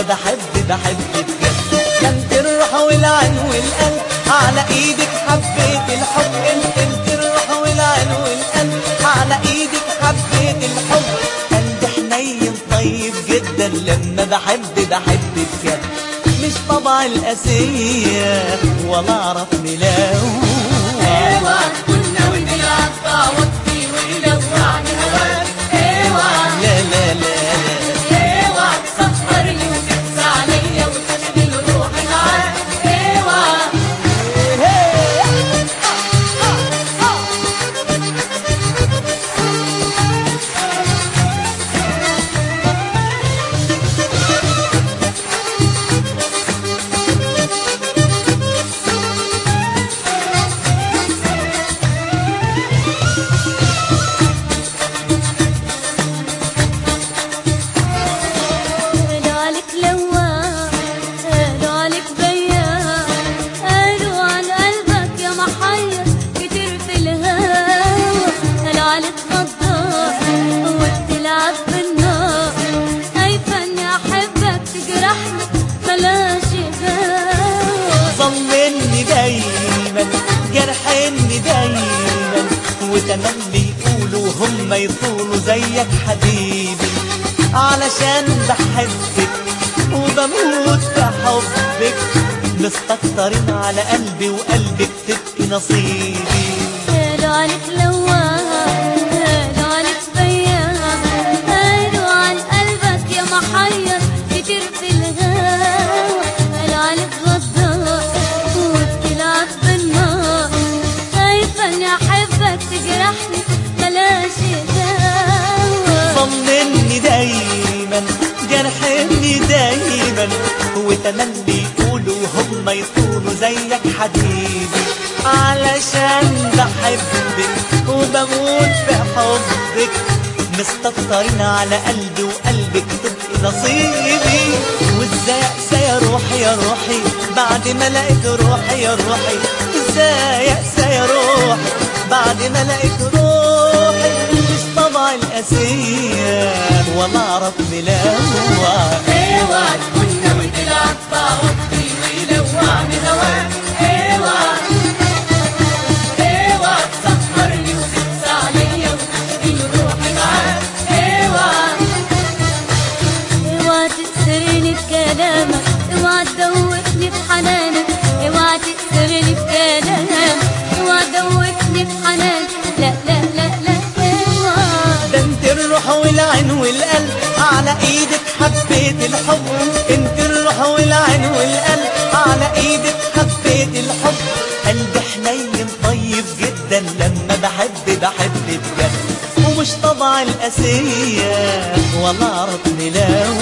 بحب بحب بجد انت الروح والعين والقلب على ايدك حبيت الحب انت انت الروح والعين والقلب على ايدك حبيت الحب قلبي حنين طيب جدا لما بحب بحب بجد مش طبع القاسية ولا اعرف ملاوة ايوه كنا ونلعب تعوضتي ولوعني هواك ايوه لا لا لا لا ايوه تسهرني وتنسى عليا وتشغل روحي معاك ايوه قالوا عليك لواء قالوا عليك بياع قالوا عن قلبك يا محير كتير في الهوى قالوا عليك غدار وبتلعب بالنار خايفة اني احبك تجرحني بلاش غاوى ظلمني دايما جرحني دايما وتملي يقولوا هم يطولوا زيك حبيبي علشان بحبك وبموت في حبك مستكترين على قلبي وقلبك تبقي نصيبي قالوا عليك لواء قالوا عليك بياع قالوا عن قلبك يا محير كتير في الهوى قالوا عليك غدار وبتلعب بالنار خايفة اني احبك تجرحني بلاش دواء ظلمني دايما جرحني دايما وتملي يقولوا هم يطولوا زيك حبيبي علشان بحبك وبموت في حبك مستكترين على قلبي وقلبك تبقي نصيبي وازاي اقسى يا روحي يا روحي بعد ما لقيت روحي يا روحي ازاي اقسى يا روحي بعد ما لقيت روحي مش طبع القاسية ولا اعرف ملاوة ايوه كنا ونلعب تعوضتي ولوعني هواك ايوه ايوه تسهرني وتنسى عليا وتشغل روحي معاك ايوه اوعى تأسرني بكلامك اوعى تدوخني بحنانك اوعى تأسرني بكلامك اوعى تدوخني بحنانك لا لا لا لا اوعى ده انت الروح والعين والقلب على ايدك حبيت الحب انت الروح والعين والقلب على ايدك حبيت الحب قلبي حنين طيب جدا لما بحب بحب بجد ومش طبع القاسية ولا اعرف ملاوة